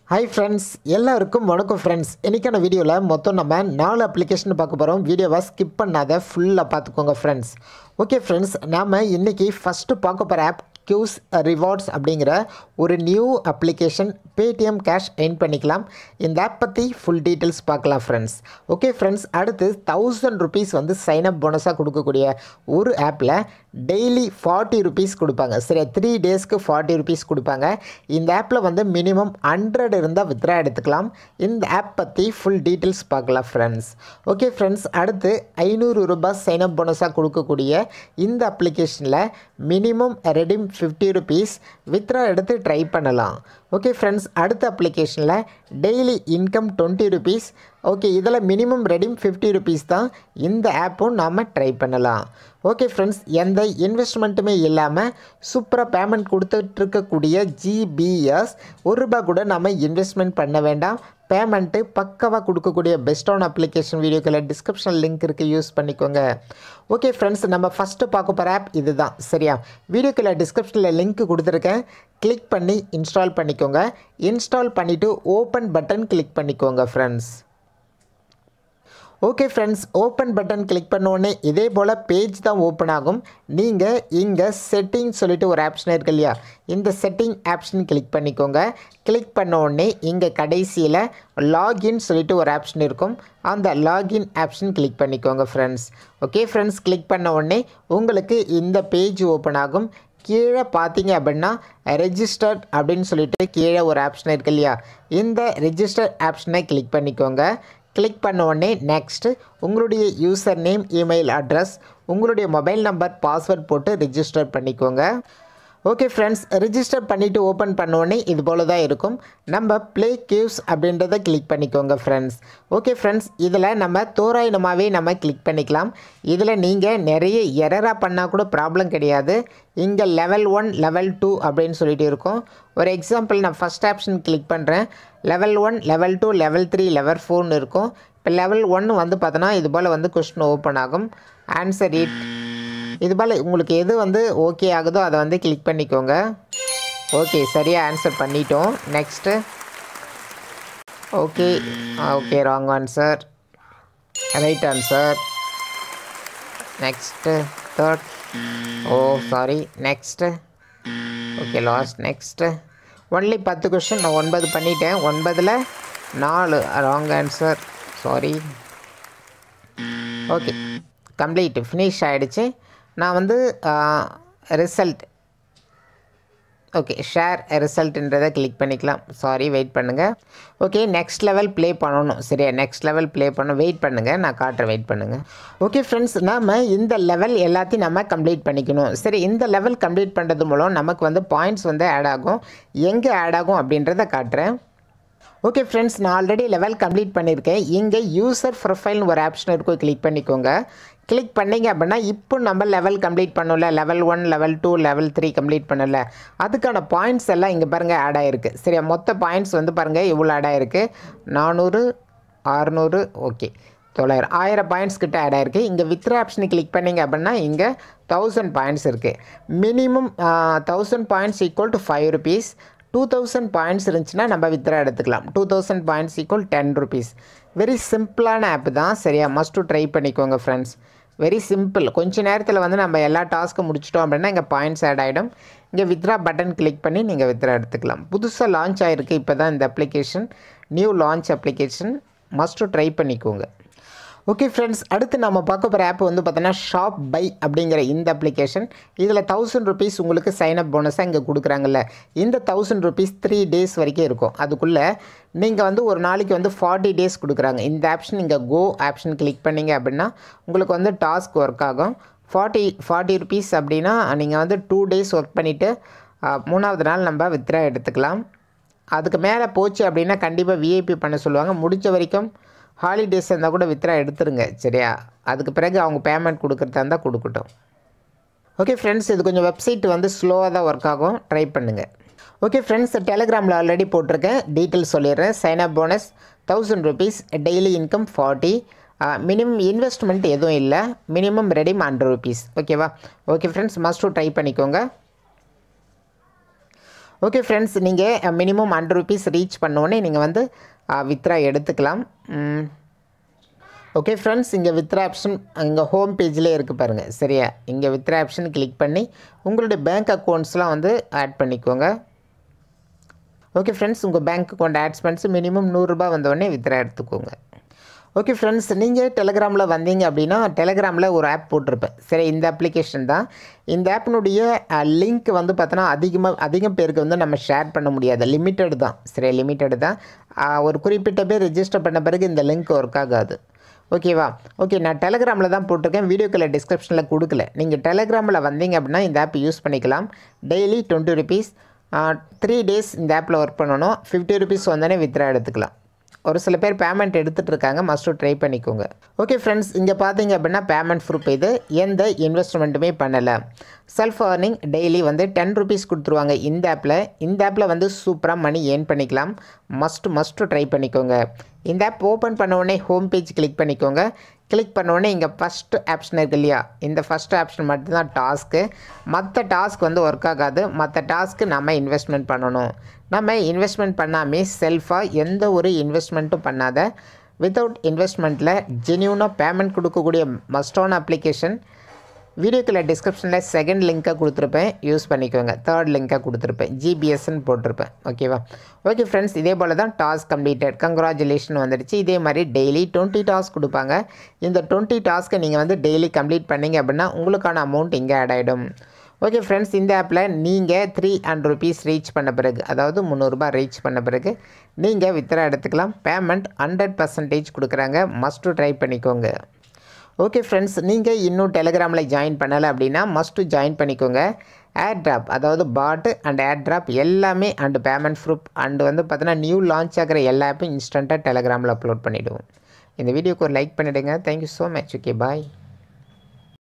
hi friends எல்லாருக்கும் வணக்கம் friends இன்றைக்கான வீடியோவில் மொத்தம் நம்ம நாலு அப்ளிகேஷன் பார்க்க போகிறோம் வீடியோவை ஸ்கிப் பண்ணாத ஃபுல்லாக பார்த்துக்கோங்க ஃப்ரெண்ட்ஸ் ஓகே ஃப்ரெண்ட்ஸ் நாம் இன்றைக்கி ஃபஸ்ட்டு பார்க்க போகிற ஆப் கியூஸ் ரிவார்ட்ஸ் அப்படிங்கிற ஒரு new application Paytm cash earn பண்ணிக்கலாம் இந்த ஆப் பற்றி ஃபுல் டீட்டெயில்ஸ் பார்க்கலாம் ஃப்ரெண்ட்ஸ் ஓகே ஃப்ரெண்ட்ஸ் அடுத்து தௌசண்ட் ருபீஸ் வந்து சைனப் போனஸாக கொடுக்கக்கூடிய ஒரு ஆப்பில் டெய்லி ஃபார்ட்டி ருபீஸ் கொடுப்பாங்க சரி த்ரீ டேஸ்க்கு ஃபார்ட்டி ருபீஸ் கொடுப்பாங்க இந்த ஆப்பில் வந்து மினிமம் ஹண்ட்ரட் இருந்தால் வித்ரா எடுத்துக்கலாம் இந்த ஆப் பற்றி ஃபுல் டீட்டெயில்ஸ் பார்க்கலாம் ஃப்ரெண்ட்ஸ் ஓகே ஃப்ரெண்ட்ஸ் அடுத்து ஐநூறு ரூபாய் சைனப் போனஸாக கொடுக்கக்கூடிய இந்த அப்ளிகேஷனில் minimum redeem fifty rupees withdraw எடுத்து ட்ரை பண்ணலாம் ஓகே ஃப்ரெண்ட்ஸ் அடுத்த அப்ளிகேஷனில் daily income twenty rupees okay இதில் மினிமம் ரெடிம் ஃபிஃப்டி ருபீஸ் தான் இந்த ஆப்பும் நாம் ட்ரை பண்ணலாம் ஓகே ஃப்ரெண்ட்ஸ் எந்த இன்வெஸ்ட்மெண்ட்டுமே இல்லாமல் சூப்பராக பேமெண்ட் கொடுத்துட்ருக்கக்கூடிய ஜிபிஎஸ் ஒரு ரூபா கூட நம்ம இன்வெஸ்ட்மெண்ட் பண்ண வேண்டாம் பேமெண்ட்டு பக்கவாக கொடுக்கக்கூடிய பெஸ்ட்டான அப்ளிகேஷன் வீடியோக்களை டிஸ்கிரிப்ஷன் லிங்க் இருக்குது யூஸ் பண்ணிக்கோங்க ஓகே ஃப்ரெண்ட்ஸ் நம்ம ஃபஸ்ட்டு பார்க்க போகிற ஆப் இது தான் சரியா வீடியோக்குள்ள டிஸ்கிரிப்ஷனில் லிங்க் கொடுத்துருக்கேன் கிளிக் பண்ணி இன்ஸ்டால் பண்ணிக்கோங்க இன்ஸ்டால் பண்ணிவிட்டு ஓப்பன் பட்டன் கிளிக் பண்ணிக்கோங்க friends okay friends open button click பண்ணோடனே இதே போல் பேஜ் தான் ஓப்பன் ஆகும் நீங்கள் இங்கே செட்டிங் சொல்லிட்டு ஒரு ஆப்ஷன் இருக்கு இல்லையா இந்த செட்டிங் ஆப்ஷன் கிளிக் பண்ணிக்கோங்க கிளிக் பண்ண உடனே இங்கே கடைசியில் லாகின் சொல்லிட்டு ஒரு ஆப்ஷன் இருக்கும் அந்த லாகின் ஆப்ஷன் கிளிக் பண்ணிக்கோங்க ஃப்ரெண்ட்ஸ் ஓகே ஃப்ரெண்ட்ஸ் கிளிக் பண்ண உடனே உங்களுக்கு இந்த பேஜ் ஓப்பன் ஆகும் கீழே பார்த்தீங்க அப்படின்னா ரெஜிஸ்டர்ட் அப்படின்னு சொல்லிட்டு கீழே ஒரு ஆப்ஷன் இருக்கு இல்லையா இந்த ரெஜிஸ்டர் ஆப்ஷனை கிளிக் பண்ணிக்கோங்க கிளிக் பண்ண உடனே நெக்ஸ்ட்டு உங்களுடைய யூசர் நேம் இமெயில் அட்ரஸ் உங்களுடைய மொபைல் நம்பர் பாஸ்வேர்ட் போட்டு ரிஜிஸ்டர் பண்ணிக்கோங்க ஓகே ஃப்ரெண்ட்ஸ் ரிஜிஸ்டர் பண்ணிவிட்டு ஓப்பன் பண்ண உடனே இது போல் தான் இருக்கும் நம்ம ப்ளே கியூஸ் அப்படின்றத கிளிக் பண்ணிக்கோங்க ஃப்ரெண்ட்ஸ் ஓகே ஃப்ரெண்ட்ஸ் இதில் நம்ம தோராயமாகவே நம்ம கிளிக் பண்ணிக்கலாம் இதில் நீங்கள் நிறைய எரராக பண்ணால் கூட ப்ராப்ளம் கிடையாது இங்கே லெவல் ஒன் லெவல் டூ அப்படின்னு சொல்லிட்டு இருக்கும் ஒரு எக்ஸாம்பிள் நான் ஃபஸ்ட் ஆப்ஷன் கிளிக் பண்ணுறேன் level one level two level three level ஃபோர்னு இருக்கும் இப்போ லெவல் ஒன்று வந்து பார்த்தோன்னா இது போல் வந்து கொஸ்டின் ஓப்பன் ஆகும் ஆன்சர் இட் இது போல் உங்களுக்கு எது வந்து ஓகே ஆகுதோ அதை வந்து கிளிக் பண்ணிக்கோங்க ஓகே சரியாக ஆன்சர் பண்ணிட்டோம் next okay okay wrong answer right answer next third oh sorry next okay last next only பத்து கொஷின் நான் ஒன்பது பண்ணிட்டேன் ஒன்பதில் நாலு wrong answer sorry okay complete finish ஆகிடுச்சு நான் வந்து ரிசல்ட் ஓகே ஷேர் ரிசல்ட்ன்றதை கிளிக் பண்ணிக்கலாம் சாரி வெயிட் பண்ணுங்கள் ஓகே நெக்ஸ்ட் லெவல் ப்ளே பண்ணணும் சரியா நெக்ஸ்ட் லெவல் ப்ளே பண்ண வெயிட் பண்ணுங்கள் நான் காட்டுறேன் வெயிட் பண்ணுங்கள் ஓகே ஃப்ரெண்ட்ஸ் நாம் இந்த லெவல் எல்லாத்தையும் நம்ம கம்ப்ளீட் பண்ணிக்கணும் சரி இந்த லெவல் கம்ப்ளீட் பண்ணுறது மூலம் நமக்கு வந்து பாயிண்ட்ஸ் வந்து ஆட் ஆகும் எங்கே ஆட் ஆகும் அப்படின்றத காட்டுறேன் ஓகே ஃப்ரெண்ட்ஸ் நான் ஆல்ரெடி லெவல் கம்ப்ளீட் பண்ணியிருக்கேன் இங்கே யூசர் ப்ரொஃபைல்னு ஒரு ஆப்ஷன் இருக்கும் கிளிக் பண்ணிக்கோங்க கிளிக் பண்ணிங்க அப்படின்னா இப்போ நம்ம லெவல் கம்ப்ளீட் பண்ணல level one level two level three complete பண்ணல அதுக்கான பாயிண்ட்ஸ் எல்லாம் இங்கே பாருங்கள் ஆட் ஆகிருக்கு சரியா மொத்த பாயிண்ட்ஸ் வந்து பாருங்கள் இவ்வளோ ஆட் ஆகிருக்கு நானூறு அறநூறு ஓகே தொள்ளாயிரம் ஆயிரம் பாயிண்ட்ஸ் கிட்ட ஆட் ஆயிருக்கு இங்கே வித்ரா ஆப்ஷனை கிளிக் பண்ணிங்க அப்படின்னா இங்கே தௌசண்ட் பாயிண்ட்ஸ் இருக்குது minimum thousand points equal to five rupees two thousand points இருந்துச்சுன்னா நம்ம வித்ரா எடுத்துக்கலாம் two thousand points equal ten rupees very சிம்பிளான ஆப் தான் சரியா மஸ்ட்டு ட்ரை பண்ணிக்கோங்க ஃப்ரெண்ட்ஸ் வெரி சிம்பிள் கொஞ்ச நேரத்தில் வந்து நம்ம எல்லா டாஸ்க்கும் முடிச்சிட்டோம் அப்படின்னா இங்கே பாயிண்ட்ஸ் ஆட் ஆகிடும் இங்கே வித்ரா பட்டன் கிளிக் பண்ணி நீங்கள் வித்ரா எடுத்துக்கலாம் புதுசாக லான்ச் ஆகிருக்கு இப்போ தான் இந்த application new launch application must try பண்ணிக்கோங்க ஓகே ஃப்ரெண்ட்ஸ் அடுத்து நம்ம பார்க்க போகிற ஆப் வந்து பார்த்தோன்னா ஷாப் பை அப்படிங்கிற இந்த அப்ளிகேஷன் இதில் தௌசண்ட் ருபீஸ் உங்களுக்கு சைன் அப் போனஸாக இங்கே கொடுக்குறாங்கல்ல இந்த தௌசண்ட் ருபீஸ் த்ரீ டேஸ் வரைக்கும் இருக்கும் அதுக்குள்ளே நீங்கள் வந்து ஒரு நாளைக்கு வந்து ஃபார்ட்டி டேஸ் கொடுக்குறாங்க இந்த ஆப்ஷன் இங்கே கோ ஆப்ஷன் கிளிக் பண்ணிங்க அப்படின்னா உங்களுக்கு வந்து டாஸ்க் ஒர்க் ஆகும் ஃபார்ட்டி ஃபார்ட்டி ருபீஸ் அப்படின்னா நீங்கள் வந்து டூ டேஸ் ஒர்க் பண்ணிவிட்டு மூணாவது நாள் நம்ம வித்ரா எடுத்துக்கலாம் அதுக்கு மேலே போச்சு அப்படின்னா கண்டிப்பாக விஐபி பண்ண சொல்லுவாங்க முடிஞ்ச வரைக்கும் ஹாலிடேஸ் இருந்தால் கூட வித்ரா எடுத்துருங்க சரியா அதுக்கு பிறகு அவங்க பேமெண்ட் கொடுக்குறதா இருந்தால் கொடுக்கட்டும் ஓகே ஃப்ரெண்ட்ஸ் இது கொஞ்சம் வெப்சைட் வந்து ஸ்லோவாக தான் ஒர்க் ஆகும் ட்ரை பண்ணுங்கள் ஓகே ஃப்ரெண்ட்ஸ் டெலிகிராமில் ஆல்ரெடி போட்டிருக்கேன் டீட்டெயில்ஸ் சொல்லிடுறேன் sign up bonus thousand rupees daily income forty minimum investment எதுவும் இல்லை மினிமம் ரெடிம் ஹண்ட்ரட் ருபீஸ் ஓகேவா ஓகே ஃப்ரெண்ட்ஸ் மஸ்ட் ட்ரை பண்ணிக்கோங்க ஓகே ஃப்ரெண்ட்ஸ் நீங்கள் மினிமம் ஹண்ட்ரட் ருபீஸ் ரீச் பண்ணோடனே நீங்கள் வந்து வித்ரா எடுத்துக்கலாம் ஓகே ஃப்ரெண்ட்ஸ் இங்கே வித்ரா ஆப்ஷன் இங்கே ஹோம் பேஜ்லேயே இருக்குது பாருங்கள் சரியா இங்கே வித்ரா ஆப்ஷன் கிளிக் பண்ணி உங்களுடைய பேங்க் அக்கௌண்ட்ஸ்லாம் வந்து ஆட் பண்ணிக்கோங்க ஓகே ஃப்ரெண்ட்ஸ் உங்கள் பேங்க் அக்கௌண்ட் ஆட்ஸ் பண்ணிட்டு மினிமம் நூறுரூபா வந்தோடனே வித்ரா எடுத்துக்கோங்க ஓகே ஃப்ரெண்ட்ஸ் நீங்கள் டெலகிராமில் வந்தீங்க அப்படின்னா டெலகிராமில் ஒரு ஆப் போட்டிருப்பேன் சரி இந்த அப்ளிகேஷன் தான் இந்த ஆப்பினுடைய லிங்க் வந்து பார்த்தோன்னா அதிகமாக அதிகம் பேருக்கு வந்து நம்ம ஷேர் பண்ண முடியாது லிமிட்டட் தான் சரி லிமிட்டட் தான் ஆஹ் ஒரு குறிப்பிட்ட பேர் ரெஜிஸ்டர் பண்ண பிறகு இந்த லிங்க் ஒர்க் ஆகாது ஓகேவா ஓகே நான் டெலகிராமில் தான் போட்டிருக்கேன் வீடியோக்குள்ள டிஸ்கிரிப்ஷனில் கொடுக்கல நீங்கள் டெலகிராமில் வந்தீங்க அப்படின்னா இந்த ஆப் யூஸ் பண்ணிக்கலாம் daily twenty rupees three days இந்த ஆப்பில் ஒர்க் பண்ணணும் ஃபிஃப்டி ருபீஸ் வந்தோடனே வித்ரா எடுத்துக்கலாம் ஒரு சில பேர் பேமெண்ட் எடுத்துகிட்டு இருக்காங்க மஸ்ட்டு ட்ரை பண்ணிக்கோங்க ஓகே ஃப்ரெண்ட்ஸ் இங்கே பார்த்தீங்க அப்படின்னா பேமெண்ட் ப்ரூஃப் இது எந்த இன்வெஸ்ட்மெண்ட்டுமே பண்ணலை செல்ஃப் ஏர்னிங் டெய்லி வந்து டென் ருபீஸ் கொடுத்துருவாங்க இந்த ஆப்பில் இந்த ஆப்பில் வந்து சூப்பராக மணி ஏர்ன் பண்ணிக்கலாம் மஸ்ட் மஸ்ட்டு ட்ரை பண்ணிக்கோங்க இந்த ஆப் ஓப்பன் பண்ண உடனே ஹோம் பேஜ் கிளிக் பண்ணிக்கோங்க கிளிக் பண்ண உடனே இங்கே ஃபஸ்ட்டு ஆப்ஷன் இருக்கு இல்லையா இந்த ஃபஸ்ட் ஆப்ஷன் மட்டும்தான் டாஸ்க்கு மற்ற டாஸ்க் வந்து ஒர்க் ஆகாது மற்ற டாஸ்க்கு நம்ம இன்வெஸ்ட்மெண்ட் பண்ணணும் நம்ம இன்வெஸ்ட்மெண்ட் பண்ணாமே செல்ஃபாக எந்த ஒரு இன்வெஸ்ட்மெண்ட்டும் பண்ணாத வித்தவுட் இன்வெஸ்ட்மெண்ட்டில் ஜென்யூனாக பேமெண்ட் கொடுக்கக்கூடிய மஸ்டான அப்ளிகேஷன் வீடியோக்குள்ள டிஸ்கிரிப்ஷனில் செகண்ட் லிங்க்காக கொடுத்துருப்பேன் யூஸ் பண்ணிக்கோங்க தேர்ட் லிங்க்காக கொடுத்துருப்பேன் ஜிபிஎஸ்ன்னு போட்டிருப்பேன் ஓகேவா ஓகே ஃப்ரெண்ட்ஸ் இதே போல் தான் டாஸ்க் கம்ப்ளீட்டட் கங்க்ராச்சுலேஷன் வந்துடுச்சு இதே மாதிரி டெய்லி டுவெண்ட்டி டாஸ்க் கொடுப்பாங்க இந்த டுவெண்ட்டி டாஸ்க்கை நீங்கள் வந்து டெய்லி கம்ப்ளீட் பண்ணீங்க அப்படின்னா உங்களுக்கான அமௌண்ட் இங்கே ஆட் ஆகிடும் ஓகே ஃப்ரெண்ட்ஸ் இந்த ஆப்பில் நீங்கள் த்ரீ ஹண்ட்ரட் ருபீஸ் ரீச் பண்ண பிறகு அதாவது முந்நூறுரூபா ரீச் பண்ண பிறகு நீங்கள் வித்ரா எடுத்துக்கலாம் பேமெண்ட் ஹண்ட்ரட் பர்சன்டேஜ் கொடுக்குறாங்க மஸ்ட்டு ட்ரை பண்ணிக்கோங்க ஓகே ஃப்ரெண்ட்ஸ் நீங்கள் இன்னும் டெலிகிராமில் ஜாயின் பண்ணலை அப்படின்னா மஸ்ட்டு ஜாயின் பண்ணிக்கோங்க ஏர் ட்ராப் அதாவது பாட்டு அண்ட் ஏர் ட்ராப் எல்லாமே அண்ட் பேமெண்ட் ப்ரூஃப் அண்ட் வந்து பார்த்தீங்கன்னா நியூ லான்ச் ஆகிற எல்லா ஆப்பும் இன்ஸ்டண்ட்டாக டெலிகிராமில் அப்லோட் பண்ணிவிடுவோம் இந்த வீடியோக்கு ஒரு லைக் பண்ணிவிடுங்க தேங்க்யூ ஸோ மச் ஓகே பாய்